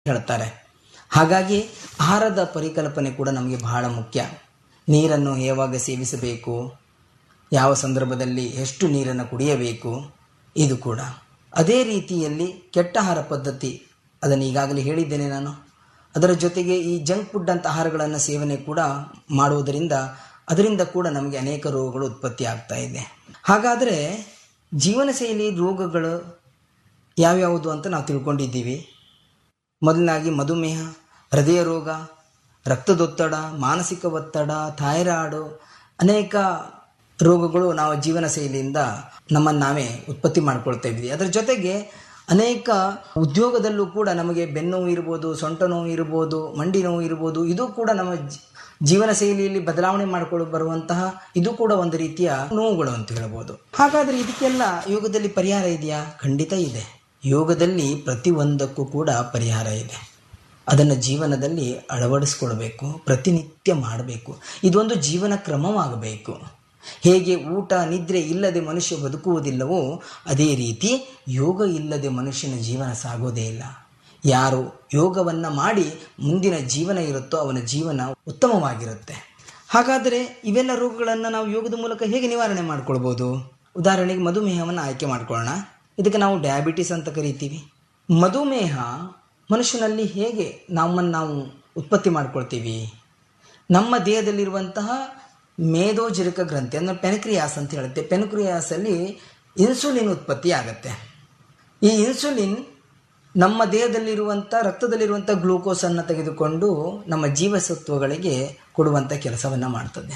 ಹೇಳ್ತಾರೆ ಹಾಗಾಗಿ ಆಹಾರದ ಪರಿಕಲ್ಪನೆ ಕೂಡ ನಮಗೆ ಬಹಳ ಮುಖ್ಯ ನೀರನ್ನು ಯಾವಾಗ ಸೇವಿಸಬೇಕು ಯಾವ ಸಂದರ್ಭದಲ್ಲಿ ಎಷ್ಟು ನೀರನ್ನು ಕುಡಿಯಬೇಕು ಇದು ಕೂಡ ಅದೇ ರೀತಿಯಲ್ಲಿ ಕೆಟ್ಟ ಆಹಾರ ಪದ್ಧತಿ ಅದನ್ನು ಈಗಾಗಲೇ ಹೇಳಿದ್ದೇನೆ ನಾನು ಅದರ ಜೊತೆಗೆ ಈ ಜಂಕ್ ಫುಡ್ ಅಂತ ಆಹಾರಗಳನ್ನು ಸೇವನೆ ಕೂಡ ಮಾಡುವುದರಿಂದ ಅದರಿಂದ ಕೂಡ ನಮಗೆ ಅನೇಕ ರೋಗಗಳು ಉತ್ಪತ್ತಿ ಆಗ್ತಾ ಇದೆ ಹಾಗಾದರೆ ಜೀವನ ಶೈಲಿ ರೋಗಗಳು ಯಾವ್ಯಾವುದು ಅಂತ ನಾವು ತಿಳ್ಕೊಂಡಿದ್ದೀವಿ ಮೊದಲನಾಗಿ ಮಧುಮೇಹ ಹೃದಯ ರೋಗ ರಕ್ತದೊತ್ತಡ ಮಾನಸಿಕ ಒತ್ತಡ ಥೈರಾಯ್ಡು ಅನೇಕ ರೋಗಗಳು ನಾವು ಜೀವನ ಶೈಲಿಯಿಂದ ನಮ್ಮನ್ನು ನಾವೇ ಉತ್ಪತ್ತಿ ಮಾಡ್ಕೊಳ್ತಾ ಇದ್ವಿ ಅದರ ಜೊತೆಗೆ ಅನೇಕ ಉದ್ಯೋಗದಲ್ಲೂ ಕೂಡ ನಮಗೆ ಬೆನ್ನು ನೋವು ಇರ್ಬೋದು ಸೊಂಟ ನೋವು ಇರ್ಬೋದು ಮಂಡಿ ನೋವು ಇರ್ಬೋದು ಇದು ಕೂಡ ನಮ್ಮ ಜಿ- ಜೀವನ ಶೈಲಿಯಲ್ಲಿ ಬದಲಾವಣೆ ಮಾಡಿಕೊಂಡು ಬರುವಂತಹ ಇದು ಕೂಡ ಒಂದು ರೀತಿಯ ನೋವುಗಳು ಅಂತ ಹೇಳ್ಬೋದು ಹಾಗಾದರೆ ಇದಕ್ಕೆಲ್ಲ ಯೋಗದಲ್ಲಿ ಪರಿಹಾರ ಇದೆಯಾ ಖಂಡಿತ ಇದೆ ಯೋಗದಲ್ಲಿ ಪ್ರತಿಯೊಂದಕ್ಕೂ ಕೂಡ ಪರಿಹಾರ ಇದೆ ಅದನ್ನು ಜೀವನದಲ್ಲಿ ಅಳವಡಿಸ್ಕೊಳ್ಬೇಕು ಪ್ರತಿನಿತ್ಯ ಮಾಡಬೇಕು ಇದೊಂದು ಜೀವನ ಕ್ರಮವಾಗಬೇಕು ಹೇಗೆ ಊಟ ನಿದ್ರೆ ಇಲ್ಲದೆ ಮನುಷ್ಯ ಬದುಕುವುದಿಲ್ಲವೋ ಅದೇ ರೀತಿ ಯೋಗ ಇಲ್ಲದೆ ಮನುಷ್ಯನ ಜೀವನ ಸಾಗೋದೇ ಇಲ್ಲ ಯಾರು ಯೋಗವನ್ನು ಮಾಡಿ ಮುಂದಿನ ಜೀವನ ಇರುತ್ತೋ ಅವನ ಜೀವನ ಉತ್ತಮವಾಗಿರುತ್ತೆ ಹಾಗಾದರೆ ಇವೆಲ್ಲ ರೋಗಗಳನ್ನು ನಾವು ಯೋಗದ ಮೂಲಕ ಹೇಗೆ ನಿವಾರಣೆ ಮಾಡ್ಕೊಳ್ಬೋದು ಉದಾಹರಣೆಗೆ ಮಧುಮೇಹವನ್ನು ಆಯ್ಕೆ ಮಾಡ್ಕೊಳ್ಳೋಣ ಇದಕ್ಕೆ ನಾವು ಡಯಾಬಿಟಿಸ್ ಅಂತ ಕರಿತೀವಿ ಮಧುಮೇಹ ಮನುಷ್ಯನಲ್ಲಿ ಹೇಗೆ ನಮ್ಮನ್ನು ನಾವು ಉತ್ಪತ್ತಿ ಮಾಡ್ಕೊಳ್ತೀವಿ ನಮ್ಮ ದೇಹದಲ್ಲಿರುವಂತಹ ಮೇದೋಜರಿಕ ಗ್ರಂಥಿ ಅಂದರೆ ಪೆನಕ್ರಿಯಾಸ್ ಅಂತ ಹೇಳುತ್ತೆ ಪೆನಕ್ರಿಯಾಸಲ್ಲಿ ಇನ್ಸುಲಿನ್ ಉತ್ಪತ್ತಿ ಆಗುತ್ತೆ ಈ ಇನ್ಸುಲಿನ್ ನಮ್ಮ ದೇಹದಲ್ಲಿರುವಂಥ ರಕ್ತದಲ್ಲಿರುವಂಥ ಗ್ಲೂಕೋಸನ್ನು ತೆಗೆದುಕೊಂಡು ನಮ್ಮ ಜೀವಸತ್ವಗಳಿಗೆ ಕೊಡುವಂಥ ಕೆಲಸವನ್ನು ಮಾಡ್ತದೆ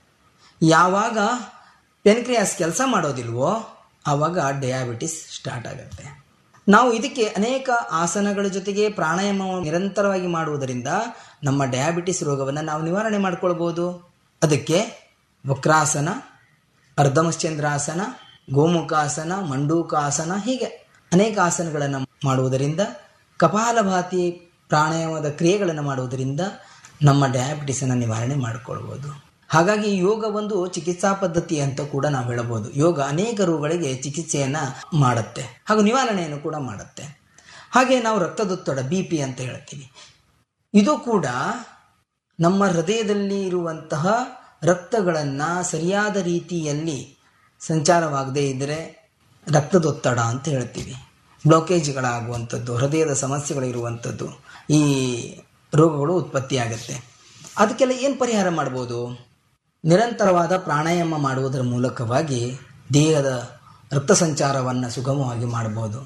ಯಾವಾಗ ಪೆನ್ಕ್ರಿಯಾಸ್ ಕೆಲಸ ಮಾಡೋದಿಲ್ವೋ ಆವಾಗ ಡಯಾಬಿಟಿಸ್ ಸ್ಟಾರ್ಟ್ ಆಗುತ್ತೆ ನಾವು ಇದಕ್ಕೆ ಅನೇಕ ಆಸನಗಳ ಜೊತೆಗೆ ಪ್ರಾಣಾಯಾಮ ನಿರಂತರವಾಗಿ ಮಾಡುವುದರಿಂದ ನಮ್ಮ ಡಯಾಬಿಟಿಸ್ ರೋಗವನ್ನು ನಾವು ನಿವಾರಣೆ ಮಾಡ್ಕೊಳ್ಬೋದು ಅದಕ್ಕೆ ವಕ್ರಾಸನ ಅರ್ಧಮಶ್ಚಂದ್ರಾಸನ ಗೋಮುಖಾಸನ ಮಂಡೂಕಾಸನ ಹೀಗೆ ಅನೇಕ ಆಸನಗಳನ್ನು ಮಾಡುವುದರಿಂದ ಕಪಾಲಭಾತಿ ಪ್ರಾಣಾಯಾಮದ ಕ್ರಿಯೆಗಳನ್ನು ಮಾಡುವುದರಿಂದ ನಮ್ಮ ಡಯಾಬಿಟಿಸನ್ನು ನಿವಾರಣೆ ಮಾಡಿಕೊಳ್ಬೋದು ಹಾಗಾಗಿ ಯೋಗ ಒಂದು ಚಿಕಿತ್ಸಾ ಪದ್ಧತಿ ಅಂತ ಕೂಡ ನಾವು ಹೇಳಬಹುದು ಯೋಗ ಅನೇಕ ರೋಗಗಳಿಗೆ ಚಿಕಿತ್ಸೆಯನ್ನು ಮಾಡುತ್ತೆ ಹಾಗೂ ನಿವಾರಣೆಯನ್ನು ಕೂಡ ಮಾಡುತ್ತೆ ಹಾಗೆ ನಾವು ರಕ್ತದೊತ್ತಡ ಬಿ ಪಿ ಅಂತ ಹೇಳ್ತೀವಿ ಇದು ಕೂಡ ನಮ್ಮ ಹೃದಯದಲ್ಲಿ ಇರುವಂತಹ ರಕ್ತಗಳನ್ನು ಸರಿಯಾದ ರೀತಿಯಲ್ಲಿ ಸಂಚಾರವಾಗದೇ ಇದ್ದರೆ ರಕ್ತದೊತ್ತಡ ಅಂತ ಹೇಳ್ತೀವಿ ಬ್ಲಾಕೇಜ್ಗಳಾಗುವಂಥದ್ದು ಹೃದಯದ ಸಮಸ್ಯೆಗಳಿರುವಂಥದ್ದು ಈ ರೋಗಗಳು ಉತ್ಪತ್ತಿಯಾಗುತ್ತೆ ಅದಕ್ಕೆಲ್ಲ ಏನು ಪರಿಹಾರ ಮಾಡ್ಬೋದು ನಿರಂತರವಾದ ಪ್ರಾಣಾಯಾಮ ಮಾಡುವುದರ ಮೂಲಕವಾಗಿ ದೇಹದ ರಕ್ತ ಸಂಚಾರವನ್ನು ಸುಗಮವಾಗಿ ಮಾಡ್ಬೋದು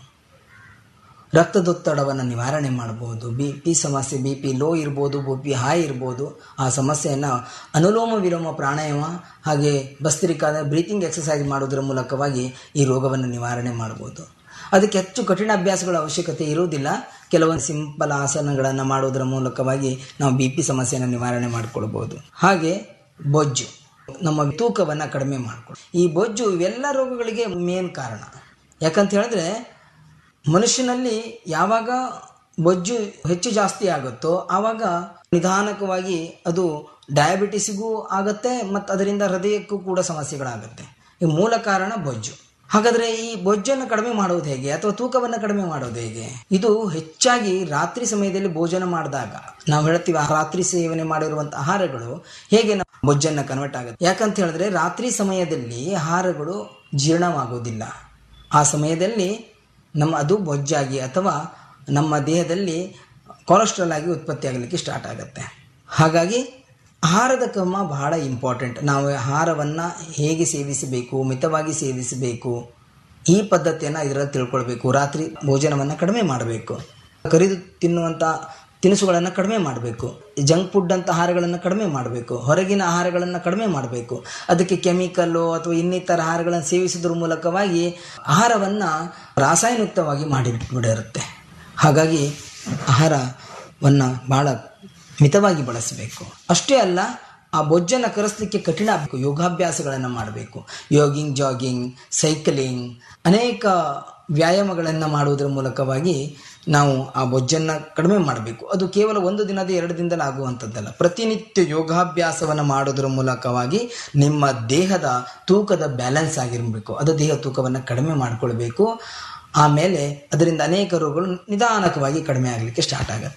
ರಕ್ತದೊತ್ತಡವನ್ನು ನಿವಾರಣೆ ಮಾಡ್ಬೋದು ಬಿ ಪಿ ಸಮಸ್ಯೆ ಬಿ ಪಿ ಲೋ ಇರ್ಬೋದು ಬಿ ಪಿ ಹೈ ಇರ್ಬೋದು ಆ ಸಮಸ್ಯೆಯನ್ನು ಅನುಲೋಮ ವಿಲೋಮ ಪ್ರಾಣಾಯಾಮ ಹಾಗೆ ಭಸ್ತ್ರಿಕಾದ ಬ್ರೀತಿಂಗ್ ಎಕ್ಸಸೈಸ್ ಮಾಡೋದ್ರ ಮೂಲಕವಾಗಿ ಈ ರೋಗವನ್ನು ನಿವಾರಣೆ ಮಾಡ್ಬೋದು ಅದಕ್ಕೆ ಹೆಚ್ಚು ಕಠಿಣ ಅಭ್ಯಾಸಗಳ ಅವಶ್ಯಕತೆ ಇರುವುದಿಲ್ಲ ಕೆಲವೊಂದು ಸಿಂಪಲ್ ಆಸನಗಳನ್ನು ಮಾಡೋದರ ಮೂಲಕವಾಗಿ ನಾವು ಬಿ ಪಿ ಸಮಸ್ಯೆಯನ್ನು ನಿವಾರಣೆ ಮಾಡಿಕೊಳ್ಬೋದು ಹಾಗೆ ಬೊಜ್ಜು ನಮ್ಮ ತೂಕವನ್ನು ಕಡಿಮೆ ಮಾಡಿಕೊಳ್ಳಿ ಈ ಬೊಜ್ಜು ಇವೆಲ್ಲ ರೋಗಗಳಿಗೆ ಮೇನ್ ಕಾರಣ ಯಾಕಂತ ಹೇಳಿದ್ರೆ ಮನುಷ್ಯನಲ್ಲಿ ಯಾವಾಗ ಬೊಜ್ಜು ಹೆಚ್ಚು ಜಾಸ್ತಿ ಆಗುತ್ತೋ ಆವಾಗ ನಿಧಾನಕವಾಗಿ ಅದು ಡಯಾಬಿಟಿಸ್ಗೂ ಆಗುತ್ತೆ ಮತ್ತು ಅದರಿಂದ ಹೃದಯಕ್ಕೂ ಕೂಡ ಸಮಸ್ಯೆಗಳಾಗುತ್ತೆ ಈ ಮೂಲ ಕಾರಣ ಬೊಜ್ಜು ಹಾಗಾದರೆ ಈ ಬೊಜ್ಜನ್ನು ಕಡಿಮೆ ಮಾಡುವುದು ಹೇಗೆ ಅಥವಾ ತೂಕವನ್ನು ಕಡಿಮೆ ಮಾಡೋದು ಹೇಗೆ ಇದು ಹೆಚ್ಚಾಗಿ ರಾತ್ರಿ ಸಮಯದಲ್ಲಿ ಭೋಜನ ಮಾಡಿದಾಗ ನಾವು ಹೇಳ್ತೀವಿ ಆ ರಾತ್ರಿ ಸೇವನೆ ಮಾಡಿರುವಂಥ ಆಹಾರಗಳು ಹೇಗೆ ನಮ್ಮ ಬೊಜ್ಜನ್ನು ಕನ್ವರ್ಟ್ ಆಗುತ್ತೆ ಯಾಕಂತ ಹೇಳಿದ್ರೆ ರಾತ್ರಿ ಸಮಯದಲ್ಲಿ ಆಹಾರಗಳು ಜೀರ್ಣವಾಗುವುದಿಲ್ಲ ಆ ಸಮಯದಲ್ಲಿ ನಮ್ಮ ಅದು ಬೊಜ್ಜಾಗಿ ಅಥವಾ ನಮ್ಮ ದೇಹದಲ್ಲಿ ಕೊಲೆಸ್ಟ್ರಾಲ್ ಆಗಿ ಉತ್ಪತ್ತಿ ಆಗಲಿಕ್ಕೆ ಸ್ಟಾರ್ಟ್ ಆಗುತ್ತೆ ಹಾಗಾಗಿ ಆಹಾರದ ಕ್ರಮ ಬಹಳ ಇಂಪಾರ್ಟೆಂಟ್ ನಾವು ಆಹಾರವನ್ನು ಹೇಗೆ ಸೇವಿಸಬೇಕು ಮಿತವಾಗಿ ಸೇವಿಸಬೇಕು ಈ ಪದ್ಧತಿಯನ್ನು ಇದರಲ್ಲಿ ತಿಳ್ಕೊಳ್ಬೇಕು ರಾತ್ರಿ ಭೋಜನವನ್ನು ಕಡಿಮೆ ಮಾಡಬೇಕು ಕರಿದು ತಿನ್ನುವಂಥ ತಿನಿಸುಗಳನ್ನು ಕಡಿಮೆ ಮಾಡಬೇಕು ಜಂಕ್ ಫುಡ್ ಅಂತ ಆಹಾರಗಳನ್ನು ಕಡಿಮೆ ಮಾಡಬೇಕು ಹೊರಗಿನ ಆಹಾರಗಳನ್ನು ಕಡಿಮೆ ಮಾಡಬೇಕು ಅದಕ್ಕೆ ಕೆಮಿಕಲ್ಲು ಅಥವಾ ಇನ್ನಿತರ ಆಹಾರಗಳನ್ನು ಸೇವಿಸೋದ್ರ ಮೂಲಕವಾಗಿ ಆಹಾರವನ್ನು ರಾಸಾಯನಿಕವಾಗಿ ಮಾಡಿಬಿಟ್ಟಿರುತ್ತೆ ಹಾಗಾಗಿ ಆಹಾರವನ್ನು ಭಾಳ ಮಿತವಾಗಿ ಬಳಸಬೇಕು ಅಷ್ಟೇ ಅಲ್ಲ ಆ ಬೊಜ್ಜನ್ನು ಕರೆಸಲಿಕ್ಕೆ ಕಠಿಣ ಆಗಬೇಕು ಯೋಗಾಭ್ಯಾಸಗಳನ್ನು ಮಾಡಬೇಕು ಯೋಗಿಂಗ್ ಜಾಗಿಂಗ್ ಸೈಕಲಿಂಗ್ ಅನೇಕ ವ್ಯಾಯಾಮಗಳನ್ನು ಮಾಡುವುದರ ಮೂಲಕವಾಗಿ ನಾವು ಆ ಬೊಜ್ಜನ್ನು ಕಡಿಮೆ ಮಾಡಬೇಕು ಅದು ಕೇವಲ ಒಂದು ದಿನದ ಎರಡು ದಿನದಲ್ಲಿ ಆಗುವಂಥದ್ದಲ್ಲ ಪ್ರತಿನಿತ್ಯ ಯೋಗಾಭ್ಯಾಸವನ್ನು ಮಾಡೋದರ ಮೂಲಕವಾಗಿ ನಿಮ್ಮ ದೇಹದ ತೂಕದ ಬ್ಯಾಲೆನ್ಸ್ ಆಗಿರಬೇಕು ಅದು ದೇಹ ತೂಕವನ್ನು ಕಡಿಮೆ ಮಾಡಿಕೊಳ್ಬೇಕು ಆಮೇಲೆ ಅದರಿಂದ ಅನೇಕ ರೋಗಗಳು ನಿಧಾನಕವಾಗಿ ಕಡಿಮೆ ಆಗಲಿಕ್ಕೆ ಸ್ಟಾರ್ಟ್ ಆಗುತ್ತೆ